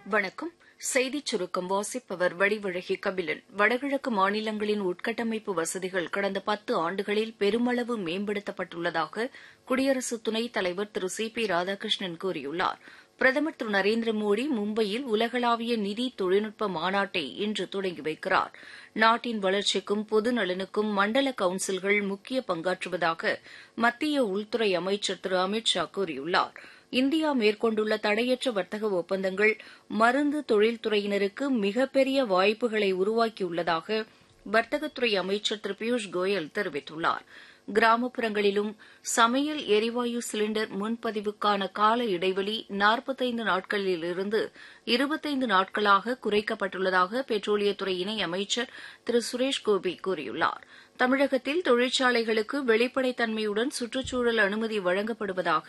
வணக்கம் செய்திச் சுருக்கம் வாசிப்பவர் வடிவழகி கபிலன் வடகிழக்கு மாநிலங்களின் உட்கட்டமைப்பு வசதிகள் கடந்த பத்து ஆண்டுகளில் பெருமளவு மேம்படுத்தப்பட்டுள்ளதாக குடியரசு துணைத் தலைவர் திரு சி பி ராதாகிருஷ்ணன் கூறியுள்ளார் பிரதமர் திரு நரேந்திர மோடி மும்பையில் உலகளாவிய நிதி தொழில்நுட்ப மாநாட்டை இன்று தொடங்கி வைக்கிறார் நாட்டின் வளர்ச்சிக்கும் பொது நலனுக்கும் மண்டல கவுன்சில்கள் முக்கிய பங்காற்றுவதாக மத்திய உள்துறை அமைச்சர் திரு அமித் ஷா கூறியுள்ளார் இந்தியா மேற்கொண்டுள்ள தடையற்ற வர்த்தக ஒப்பந்தங்கள் மருந்து தொழில்துறையினருக்கு மிகப்பெரிய வாய்ப்புகளை உருவாக்கியுள்ளதாக வர்த்தகத்துறை அமைச்சர் திரு பியூஷ் கோயல் தெரிவித்துள்ளார் கிராமப்புறங்களிலும் சமையல் எரிவாயு சிலிண்டர் முன்பதிவுக்கான கால இடைவெளி நாற்பத்தைந்து நாட்களிலிருந்து இருபத்தைந்து நாட்களாக குறைக்கப்பட்டுள்ளதாக பெட்ரோலியத்துறை இணை அமைச்சர் திரு சுரேஷ் கோபி கூறியுள்ளார் தமிழகத்தில் தொழிற்சாலைகளுக்கு வெளிப்படைத்தன்மையுடன் சுற்றுச்சூழல் அனுமதி வழங்கப்படுவதாக